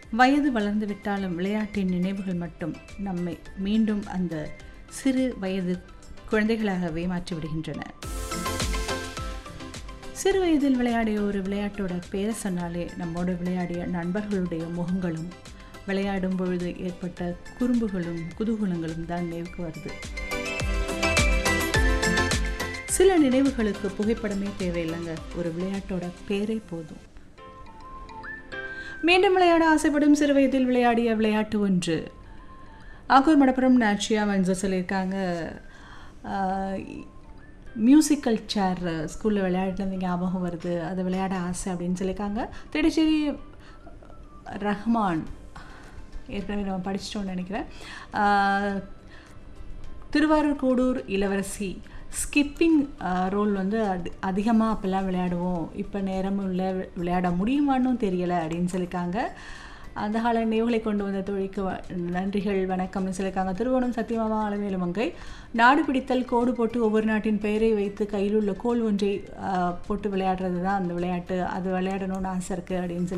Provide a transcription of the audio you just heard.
வயது வளர்ந்து விட்டாலும் விளையாட்டின் நினைவுகள் மட்டும் நம்மை மீண்டும் அந்த சிறு வயது குழந்தைகளாகவே மாற்றிவிடுகின்றன சிறு வயதில் விளையாடிய ஒரு விளையாட்டோட பேரை சொன்னாலே நம்மோடு விளையாடிய நண்பர்களுடைய முகங்களும் விளையாடும் பொழுது ஏற்பட்ட குறும்புகளும் குதூகலங்களும் தான் நினைவுக்கு வருது சில நினைவுகளுக்கு புகைப்படமே தேவையில்லைங்க ஒரு விளையாட்டோட பேரே போதும் மீண்டும் விளையாட ஆசைப்படும் சிறு வயதில் விளையாடிய விளையாட்டு ஒன்று ஆகூர் மடப்புறம் நாச்சியா வந்து சொல்லியிருக்காங்க மியூசிக்கல் சேர் ஸ்கூலில் விளையாடினது ஞாபகம் வருது அதை விளையாட ஆசை அப்படின்னு சொல்லியிருக்காங்க திடச்சேரி ரஹ்மான் ஏற்கனவே நம்ம படிச்சிட்டோம்னு நினைக்கிறேன் ஆஹ், திருவாரூர் கூடூர் இளவரசி ஸ்கிப்பிங் ரோல் வந்து அது அதிகமாக அப்போல்லாம் விளையாடுவோம் இப்போ நேரமும் இல்லை விளையாட முடியுமான்னும் தெரியலை அப்படின்னு சொல்லியிருக்காங்க அந்த கால நினைவுகளை கொண்டு வந்த தொழிலுக்கு வ- நன்றிகள் வணக்கம்னு சொல்லியிருக்காங்க திருவோணம் சத்தியமாமா அலமேலு மங்கை நாடு பிடித்தல் கோடு போட்டு ஒவ்வொரு நாட்டின் பெயரை வைத்து கையில் உள்ள கோல் ஒன்றை ஆஹ், போட்டு விளையாடுறது தான் அந்த விளையாட்டு அது விளையாடணும்னு ஆசை இருக்குது அப்படின்னு சொல்லி